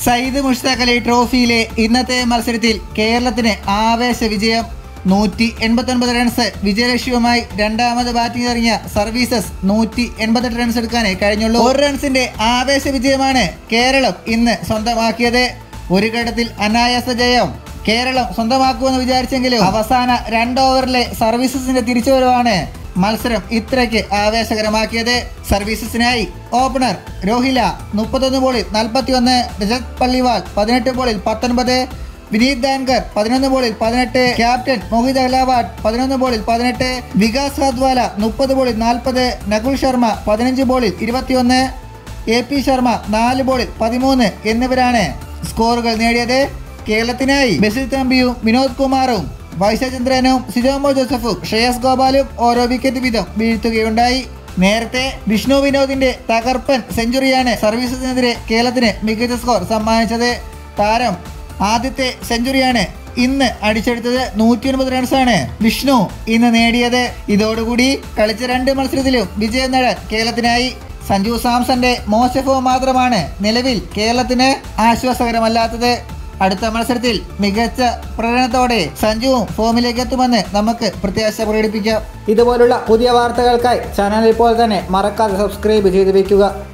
സയ്യിദ് മുഷ്താഖ് അലി ട്രോഫിയിലെ ഇന്നത്തെ മത്സരത്തിൽ കേരളത്തിന് ആവേശ വിജയം നൂറ്റി എൺപത്തൊൻപത് റൺസ് വിജയലക്ഷ്യവുമായി രണ്ടാമത് ബാറ്റിംഗ് ഇറങ്ങിയ സർവീസസ് നൂറ്റി എൺപത്തെട്ട് റൺസ് എടുക്കാനേ കഴിഞ്ഞുള്ളൂ ഒരു റൺസിന്റെ ആവേശ വിജയമാണ് കേരളം ഇന്ന് സ്വന്തമാക്കിയത് ഒരു ഘട്ടത്തിൽ അനായാസ ജയം കേരളം സ്വന്തമാക്കുമെന്ന് വിചാരിച്ചെങ്കിലും അവസാന രണ്ട് ഓവറിലെ സർവീസസിന്റെ തിരിച്ചുവരവാണ് മത്സരം ഇത്രയ്ക്ക് ആവേശകരമാക്കിയത് സർവീസസിനായി ഓപ്പണർ രോഹില മുപ്പത്തൊന്ന് ബോളിൽ നാൽപ്പത്തി ഒന്ന് രജത് പള്ളിവാൾ പതിനെട്ട് ബോളിൽ പത്തൊൻപത് വിനീത് ദാൻകർ പതിനൊന്ന് ബോളിൽ പതിനെട്ട് ക്യാപ്റ്റൻ മോഹിത് അഹ്ലാവാഡ് പതിനൊന്ന് ബോളിൽ പതിനെട്ട് വികാസ് റാദ്വാല മുപ്പത് ബോളിൽ നാൽപ്പത് നകുൽ ശർമ്മ പതിനഞ്ച് ബോളിൽ ഇരുപത്തിയൊന്ന് എ പി ശർമ്മ നാല് ബോളിൽ പതിമൂന്ന് എന്നിവരാണ് സ്കോറുകൾ നേടിയത് കേരളത്തിനായി ബസിൽ തമ്പിയും വിനോദ് കുമാറും വൈശചന്ദ്രനും സിജോമോ ജോസഫും ശ്രേയസ് ഗോപാലും ഓരോ വിക്കറ്റ് വീതം വീഴ്ത്തുകയുണ്ടായി നേരത്തെ വിഷ്ണു വിനോദിന്റെ തകർപ്പൻ സെഞ്ചുറിയാണ് സർവീസസിനെതിരെ കേരളത്തിന് മികച്ച സ്കോർ സമ്മാനിച്ചത് താരം ആദ്യത്തെ സെഞ്ചുറിയാണ് ഇന്ന് അടിച്ചെടുത്തത് നൂറ്റി ഒൻപത് റൺസാണ് വിഷ്ണു ഇന്ന് നേടിയത് ഇതോടുകൂടി കളിച്ച രണ്ട് മത്സരത്തിലും വിജയം നേടാൻ കേരളത്തിനായി സഞ്ജു സാംസന്റെ മോശഫവും മാത്രമാണ് നിലവിൽ കേരളത്തിന് ആശ്വാസകരമല്ലാത്തത് അടുത്ത മത്സരത്തിൽ മികച്ച പ്രകടനത്തോടെ സഞ്ജുവും ഫോമിലേക്ക് എത്തുമെന്ന് നമുക്ക് പ്രത്യാശ പ്രകടിപ്പിക്കാം ഇതുപോലുള്ള പുതിയ വാർത്തകൾക്കായി ചാനൽ ഇപ്പോൾ തന്നെ മറക്കാതെ സബ്സ്ക്രൈബ് ചെയ്ത് വയ്ക്കുക